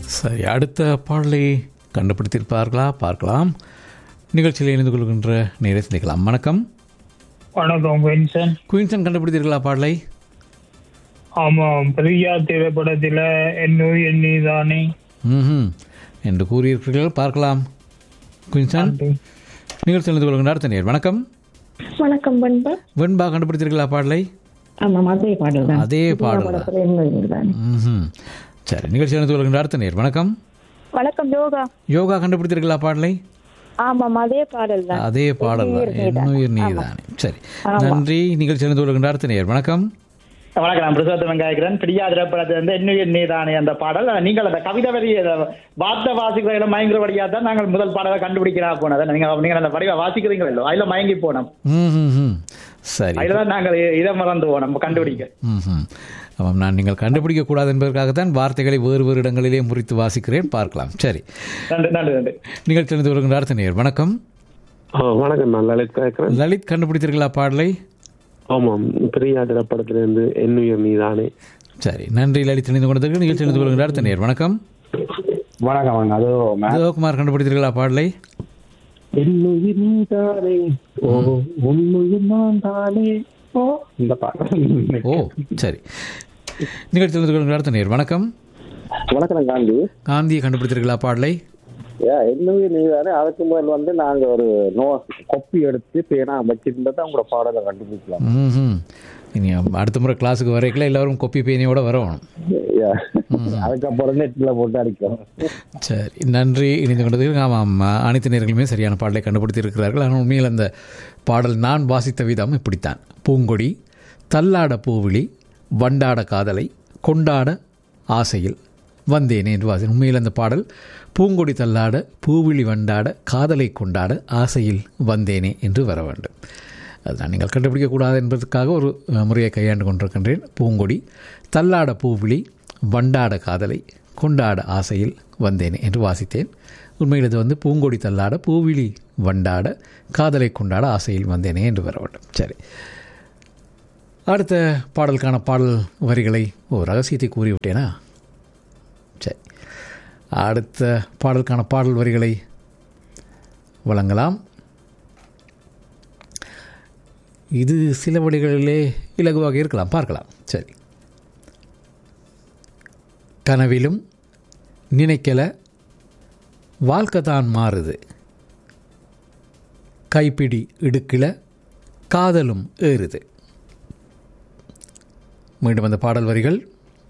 சரி அடுத்த பாடலை கண்டுபிடித்திருப்பார்களா பார்க்கலாம் நிகழ்ச்சியில் இணைந்து கொள்கின்ற நேரை சிந்திக்கலாம் வணக்கம் வணக்கம் வின்சன் குயின்சன் கண்டுபிடித்தீர்களா பாடலை ஆமாம் பிரியா திரைப்படத்துல என்னுய் எண்ணிதானே ம் என்று கூறியிருக்கிறீர்கள் பார்க்கலாம் குயின்சன் நிகழ்ச்சி இணைந்து கொள்கின்ற அடுத்த நேர் வணக்கம் வணக்கம் பண்பா வெண்பா கண்டுபிடித்தீர்களா பாடலை ஆமாம் அதே பாடல் தான் அதே பாடல் தான் படத்துல என்ன தான் ம்ஹும். சரி நிகழ்ச்சி இணைந்து கொள்கின்ற அடுத்த நேர் வணக்கம் வணக்கம் யோகா யோகா கண்டுபிடித்தீர்களா பாடலை ஆமாம் அதே பாடல் தான் அதே பாடல் தான் என்னுயிர் நீதானே சரி நன்றி நிகழ்ச்சி இணைந்து கொள்கின்ற அடுத்த நேர் வணக்கம் வணக்கம் நான் பிரசாத் வெங்காயக்கிறேன் பிரியா திரைப்படத்தில் வந்து என்னுயிர் நீதானே அந்த பாடல் நீங்கள் அந்த கவிதை வரி வார்த்தை வாசிக்கிறீங்களா மயங்குறபடியா தான் நாங்கள் முதல் பாடலை கண்டுபிடிக்கிறா போனதை நீங்க நீங்கள் அந்த வடிவ வாசிக்கிறீங்களோ அதுல மயங்கி போனோம் ம் ம், ம். சரி அதுல தான் நாங்கள் இதை மறந்து போனோம் கண்டுபிடிக்க ம் ம். ஆமாம் நான் நீங்கள் கண்டுபிடிக்க கூடாது என்பதற்காகத்தான் வார்த்தைகளை வேறு வேறு இடங்களிலே முறித்து வாசிக்கிறேன் பார்க்கலாம் சரி நன்றி நன்றி நன்றி நிகழ்ச்சி இணைந்து கொள்கின்ற அடுத்த நேர் வணக்கம் ஆ, வணக்கம் நான் லலித் கேட்கிறேன் லலித் கண்டுபிடித்தீர்களா பாடலை ஆமாம் பிரியா திரைப்படத்திலிருந்து என்னுயிர் நீதானே சரி நன்றி லலித் இணைந்து கொண்டதற்கு நிகழ்ச்சி இணைந்து கொள்கின்ற அடுத்த நேர் வணக்கம் வணக்கம் அது சிவகுமார் கண்டுபிடித்தீர்களா பாடலை என்னுயிர் நீதானே ஓ உன்னுயிர் நான் தானே ஓ இந்த பாட்டு ஓ சரி நிகழ்ச்சி இணைந்து கொள்கின்ற அடுத்த நேர் வணக்கம் வணக்கம் காந்தி காந்தியை கண்டுபிடித்தீர்களா பாடலை ஏ என்னுயிர் நீதானே அதுக்கு முதல் வந்து நாங்க ஒரு நோ கொப்பி எடுத்து பேனா வச்சிருந்தா உங்களோட பாடலை கண்டுபிடிக்கலாம் ம் ம் இனி அடுத்த முறை கிளாஸுக்கு வரைக்கல எல்லாரும் கொப்பி பேனியோட வரணும் Yeah. அதுக்கப்புறம் நெட்ல போட்டு அடிக்கும் சரி நன்றி இணைந்து கொண்டதுக்கு ஆமாம் அனைத்து நேர்களுமே சரியான பாடலை கண்டுபிடித்து இருக்கிறார்கள் ஆனால் உண்மையில் அந்த பாடல் நான் வாசித்த விதம் இப்படித்தான் பூங்கொடி தள்ளாட பூவிழி வண்டாட காதலை கொண்டாட ஆசையில் வந்தேனே என்று வாசி உண்மையில் அந்த பாடல் பூங்கொடி தள்ளாட பூவிழி வண்டாட காதலை கொண்டாட ஆசையில் வந்தேனே என்று வர வேண்டும் அதுதான் நீங்கள் கண்டுபிடிக்கக்கூடாது என்பதற்காக ஒரு அஹ், முறையை கையாண்டு கொண்டிருக்கின்றேன் பூங்கொடி தள்ளாட பூவிழி வண்டாட காதலை கொண்டாட ஆசையில் வந்தேனே என்று வாசித்தேன் உண்மையில் இது வந்து பூங்கொடி தள்ளாட பூவிழி வண்டாட காதலை கொண்டாட ஆசையில் வந்தேனே என்று வர வேண்டும் சரி அடுத்த பாடலுக்கான பாடல் வரிகளை ஓ ரகசியத்தை கூறிவிட்டேனா சரி அடுத்த பாடலுக்கான பாடல் வரிகளை வழங்கலாம் இது சில வழிகளிலே இலகுவாக இருக்கலாம் பார்க்கலாம் சரி கனவிலும் நினைக்கல வாழ்க்கை தான் மாறுது கைப்பிடி இடுக்கில காதலும் ஏறுது மீண்டும் அந்த பாடல் வரிகள்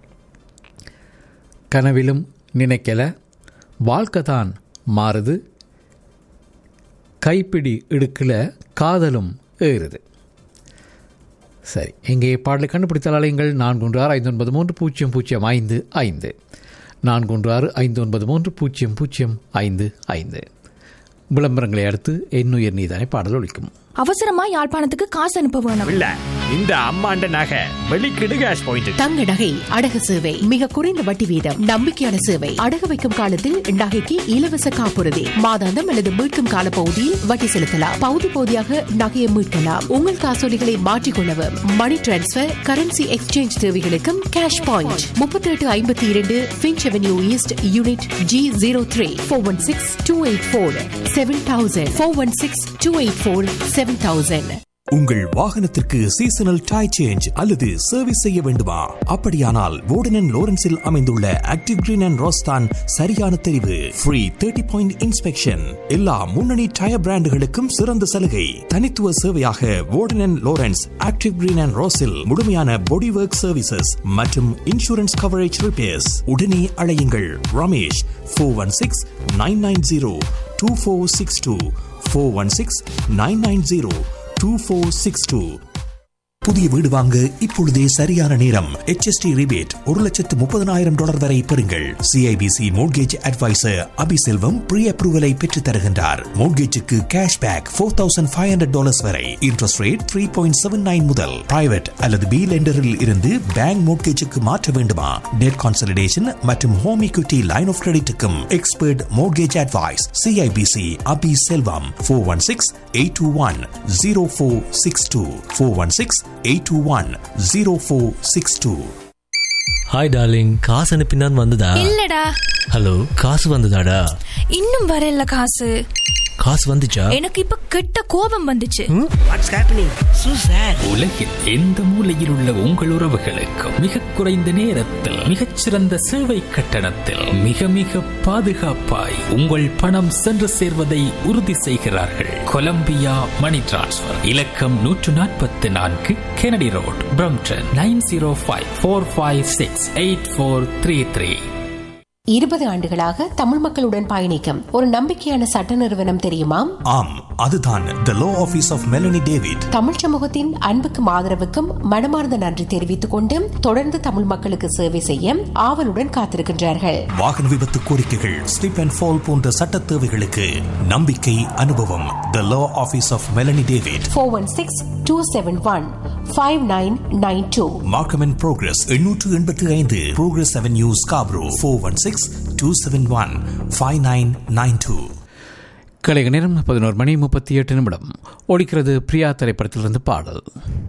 கனவிலும் நினைக்கல வாழ்க்கை தான் மாறுது கைப்பிடி இடுக்கில காதலும் ஏறுது சரி இங்கே பாடலை கண்டுபிடித்தால் அலையுங்கள் நான்கு ஒன்று ஆறு ஐந்து ஒன்பது மூன்று பூஜ்ஜியம் பூஜ்ஜியம் ஐந்து ஐந்து நான்கு ஒன்று ஆறு ஐந்து ஒன்பது மூன்று பூஜ்ஜியம் பூஜ்ஜியம் ஐந்து ஐந்து விளம்பரங்களை அடுத்து எண்ணுயர் நீதானே பாடல் ஒழிக்கும் அவசரமா யாழ்ப்பாணத்துக்கு காசு அனுப்ப வேணும் இல்ல இந்த அம்மாண்ட நகை வெளிக்கிடு கேஷ் பாயிண்ட் தங்க நகை அடகு சேவை மிக குறைந்த வட்டி வீதம் நம்பிக்கையான சேவை அடகு வைக்கும் காலத்தில் நகைக்கு இலவச காப்புறுதி மாதாந்தம் அல்லது மீட்கும் கால பகுதியில் வட்டி செலுத்தலாம் பகுதி பகுதியாக நகையை மீட்கலாம் உங்கள் காசோலிகளை மாற்றிக்கொள்ளவும் மணி டிரான்ஸ்பர் கரன்சி எக்ஸ்சேஞ்ச் தேவைகளுக்கும் கேஷ் பாயிண்ட் முப்பத்தி எட்டு ஐம்பத்தி இரண்டு Finch avenue east unit G zero three four one six two eight four seven thousand four one six two eight four seven thousand உங்கள் வாகனத்திற்கு சீசனல் டை சேஞ்ச் அல்லது service செய்ய வேண்டுமா அப்படியானால் வோர்டன் லோரன்ஸில் அமைந்துள்ள ஆக்டிவ் கிரீன் அண்ட் ரோஸ்தான் சரியான தெரிவு ஃப்ரீ தேர்ட்டி பாயிண்ட் இன்ஸ்பெக்ஷன் எல்லா முன்னணி டயர் பிராண்டுகளுக்கும் சிறந்த சலுகை தனித்துவ சேவையாக Warden Lawrence active green and ரோஸில் முழுமையான பாடி ஒர்க் சர்வீசஸ் மற்றும் இன்சூரன்ஸ் கவரேஜ் ரிப்பேர்ஸ் உடனே அழையுங்கள் Ramesh four one six nine nine zero two four six two four one six nine nine zero two four six two புதிய வீடு வாங்க இப்பொழுதே சரியான நேரம் HST ரிபேட் ஒரு லட்சத்து முப்பதனாயிரம் டாலர் வரை பெறுங்கள் CIBC mortgage advisor Abiselvam pre அப்ரூவலை பெற்றுத் தருகின்றார் மோட்கேஜுக்கு cash back four thousand five hundred dollars வரை interest rate three point seven nine முதல் பிரைவேட் அல்லது பி லெண்டரில் இருந்து பேங்க் மோட்கேஜுக்கு மாற்ற வேண்டுமா டெட் கான்சல்டேஷன் மற்றும் ஹோம் equity லைன் ஆஃப் கிரெடிட்டுக்கும் expert mortgage advice CIBC Abi Selvam four one six eight two one zero four six two four one six eight two one zero four six two hi darling காசு அனுப்பினான் வந்ததா இல்லடா hello காசு வந்ததாடா இன்னும் வரல காசு காசு வந்துச்சா எனக்கு இப்ப கெட்ட கோபம் வந்துச்சு வாட்ஸ் ஹேப்பனிங் சூ சார் உலகில் எந்த மூலையில் உள்ள உங்கள் உறவுகளுக்கும் மிக குறைந்த நேரத்தில் மிகச்சிறந்த சேவை கட்டணத்தில் மிக மிக பாதுகாப்பாய் உங்கள் பணம் சென்று சேர்வதை உறுதி செய்கிறார்கள் கொலம்பியா மணி டிரான்ஸ்ஃபர் இலக்கம் நூற்று நாற்பத்தி நான்கு Kennedy road Brampton nine zero five four five six eight four three three இருபது ஆண்டுகளாக தமிழ் மக்களுடன் பயணிக்கும் ஒரு நம்பிக்கையான சட்ட நிறுவனம் தெரியுமா ஆம் அதுதான் the law office of Melanie David தமிழ் சமூகத்தின் அன்புக்கும் ஆதரவுக்கும் மனமார்ந்த நன்றி தெரிவித்துக் கொண்டு தொடர்ந்து தமிழ் மக்களுக்கு சேவை செய்ய ஆவலுடன் காத்திருக்கின்றார்கள் வாகன விபத்து கோரிக்கைகள் ஸ்லிப் அண்ட் ஃபால் போன்ற சட்ட தேவைகளுக்கு நம்பிக்கை அனுபவம் the law office of Melanie David four one six two seven one five nine nine two Markham and Progress எண்ணூற்று எண்பத்தி ஐந்து Progress avenue Scarborough four one six two seven one five nine nine two கலைக நேரம் பதினோரு மணி முப்பத்தி எட்டு நிமிடம் ஒழிக்கிறது பிரியா திரைப்படத்திலிருந்து பாடல்